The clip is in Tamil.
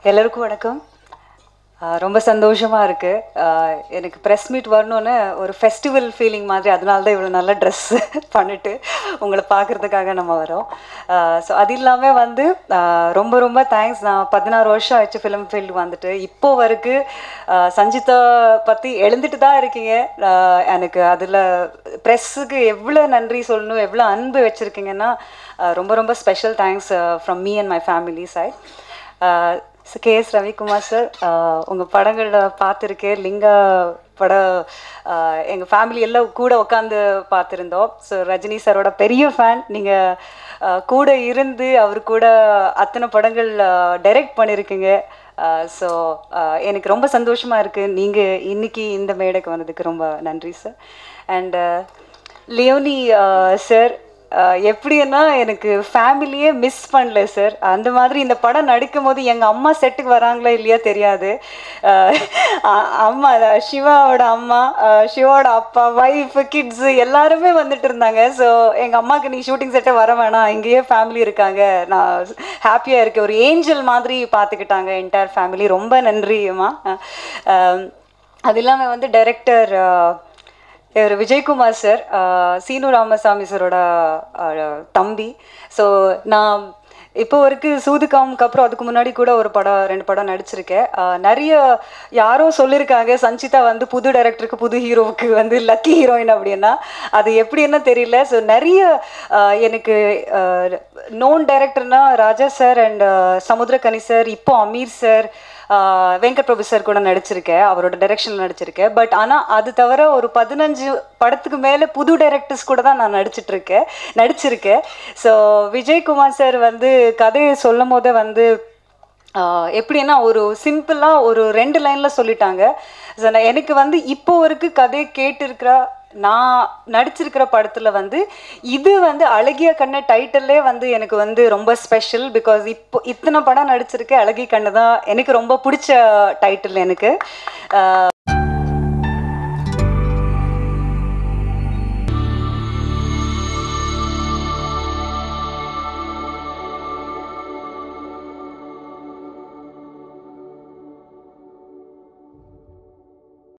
எல்லாருக்கும் வணக்கம் ஆஹ் ரொம்ப சந்தோஷமாக இருக்குது எனக்கு ப்ரெஸ் மீட் வரணும்னு ஒரு ஃபெஸ்டிவல் ஃபீலிங் மாதிரி அதனால தான் இவ்வளோ நல்ல ட்ரெஸ் பண்ணிட்டு உங்களை பார்க்குறதுக்காக நம்ம வரோம் ஸோ அது இல்லாமல் வந்து ஆஹ் ரொம்ப ரொம்ப தேங்க்ஸ் நான் பதினாறு வருஷம் ஆச்சு ஃபிலிம் ஃபீல்டு வந்துட்டு இப்போ வரைக்கும் ஆஹ் சஞ்சிதா பற்றி எழுந்துட்டு தான் இருக்கீங்க ஆஹ் எனக்கு அதில் ப்ரெஸ்ஸுக்கு எவ்வளோ நன்றி சொல்லணும் எவ்வளோ அன்பு வச்சுருக்கீங்கன்னா ரொம்ப ரொம்ப special thanks from me and my family side K S Ravikumar sir உங்கள் படங்களில் பார்த்துருக்கேன் லிங்கா படம் எங்கள் ஃபேமிலி எல்லாம் கூட உட்காந்து பார்த்துருந்தோம் ஸோ ரஜினி சாரோட பெரிய ஃபேன் நீங்கள் கூட இருந்து அவர் கூட அத்தனை படங்கள் டைரக்ட் பண்ணியிருக்கீங்க ஸோ எனக்கு ரொம்ப சந்தோஷமாக இருக்குது நீங்கள் இன்னைக்கு இந்த மேடைக்கு வந்ததுக்கு ரொம்ப நன்றி சார் அண்ட் லியோனி சார் எப்படின்னா எனக்கு ஃபேமிலியே மிஸ் பண்ணல சார் அந்த மாதிரி இந்த படம் நடிக்கும் போது எங்கள் அம்மா செட்டுக்கு வராங்களா இல்லையா தெரியாது அஹ் அ- அம்மா அஹ் சிவாவோட அம்மா அஹ் சிவாவோட அப்பா ஒய்ஃப் கிட்ஸு எல்லாருமே வந்துட்டு இருந்தாங்க ஸோ எங்கள் அம்மாவுக்கு நீ ஷூட்டிங் செட்டே வர வேணாம் இங்கேயே ஃபேமிலி இருக்காங்க நான் ஹாப்பியாக இருக்கேன் ஒரு ஏஞ்சல் மாதிரி பார்த்துக்கிட்டாங்க என்டையர் ஃபேமிலி ரொம்ப நன்றி அம்மா அஹ் அது இல்லாமல் வந்து டைரக்டர் இவர் விஜயகுமார் சார் சீனு ராமசாமி சாரோட அஹ், தம்பி ஸோ நான் இப்போ வரைக்கும் சூதுகாமுக்கு அப்புறம் அதுக்கு முன்னாடி கூட ஒரு படம் ரெண்டு படம் நடிச்சிருக்கேன் அஹ், நிறைய யாரோ சொல்லியிருக்காங்க சஞ்சிதா வந்து புது டைரக்டருக்கு புது ஹீரோவுக்கு வந்து லக்கி ஹீரோயின் அப்படின்னா அது எப்படின்னு தெரியல ஸோ நிறைய அஹ், எனக்கு நோன் டைரக்டர்னா Raja sir and Samuthirakani sir இப்போ அமீர் சார் ஆஹ் வெங்கட் பிரபு சார் கூட நடிச்சிருக்கேன் அவரோட டைரக்ஷனில் நடிச்சிருக்கேன் பட் ஆனால் அது தவிர ஒரு பதினஞ்சு படத்துக்கு மேலே புது டைரக்டர்ஸ் கூட தான் நான் நடிச்சிட்டு இருக்கேன் நடிச்சிருக்கேன் ஸோ விஜயகுமார் சார் வந்து கதையை சொல்லும் போதே வந்து ஆஹ் எப்படின்னா ஒரு சிம்பிளாக ஒரு ரெண்டு லைனில் சொல்லிட்டாங்க ஸோ நான் எனக்கு வந்து இப்போ வரைக்கும் கதையை கேட்டிருக்கிற நான் நடிச்சிருக்கிற படத்தில் வந்து இது வந்து அழகிய கண்ணு டைட்டிலே வந்து எனக்கு வந்து ரொம்ப ஸ்பெஷல் பிகாஸ் இப்போ இத்தனை படம் நடிச்சிருக்கேன் அழகிய கண்ணு தான் எனக்கு ரொம்ப பிடிச்ச டைட்டில் எனக்கு ஆஹ்